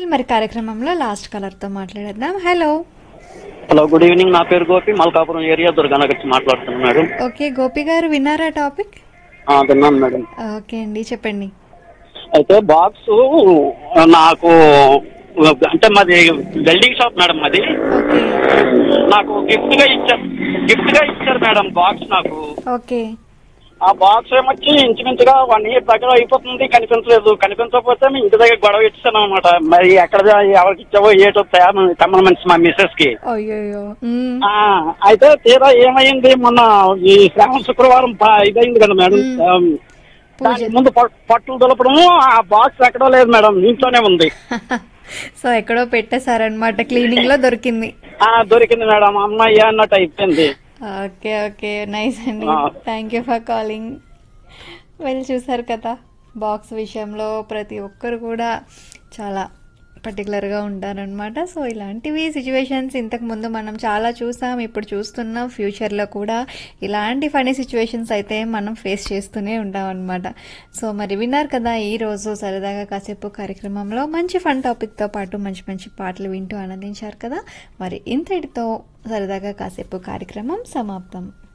Well మరి కార్యక్రమంలో last కలర్తో మాట్లాడేద్దాం హలో హలో గుడ్ ఈవినింగ్ నా పేరు గోపి మల్కాపురం ఏరియా దుర్గానగర్ నుంచి మాట్లాడుతున్నాను మేడం ఓకే గోపి గారు విన్నారా టాపిక్ ఆ, విన్నాను మేడం ఓకే అండి చెప్పండి అయితే బాక్స్ నాకు అంటే మాది వెల్డింగ్ షాప్ మేడం మాది ఓకే నాకు గిఫ్ట్ గా ఇచ్చారు గిఫ్ట్ గా ఇచ్చారు మేడం బాక్స్ నాకు ఓకే ఆ బాక్స్ ఏమొచ్చి ఇంచుమించుగా వన్ ఇయర్ దగ్గర అయిపోతుంది కనిపించలేదు కనిపించకపోతే మీ ఇంటి దగ్గర గొడవ ఇచ్చాను అనమాట మరి ఎక్కడ ఎవరికి ఇచ్చావో ఏటో తేమ- తమ్మల మనిషి మా మిస్సెస్ కి అయ్యోయ్యో మ్మ్. ఆ, అయితే తీరా ఏమైంది మొన్న ఈ శ్రావణ శుక్రవారం ప- ఇదైంది కదా మేడం ఆమ్, దానికి ముందు ప- పట్టులు దులపడము ఆ బాక్స్ ఎక్కడో లేదు మేడం ఇంట్లోనే ఉంది సో ఎక్కడో పెట్టేశారనమాట క్లీనింగ్ లో దొరికింది ఆ దొరికింది మేడం అమ్మాయి అన్నట్టు అయిపోయింది ఓకే ఓకే నైస్ అండి ఆ. థ్యాంక్ యూ ఫర్ కాలింగ్ వెళ్ళి చూసారు కదా బాక్స్ విషయంలో ప్రతి ఒక్కరు కూడా చాలా పర్టికులర్గా ఉంటారనమాట సో ఇలాంటివి సిచ్యువేషన్స్ ఇంతకు ముందు మనం చాలా చూసాం ఇప్పుడు చూస్తున్నాం ఫ్యూచర్లో కూడా ఇలాంటి ఫనీ సిచ్యువేషన్స్ అయితే మనం ఫేస్ చేస్తూనే ఉంటాం అనమాట సో మరి విన్నారు కదా ఈ రోజు సరదాగా కాసేపు కార్యక్రమంలో మంచి ఫన్ టాపిక్తో పాటు మంచి మంచి పాటలు వింటూ ఆనందించారు కదా మరి ఇంతటితో సరదాగా కాసేపు కార్యక్రమం సమాప్తం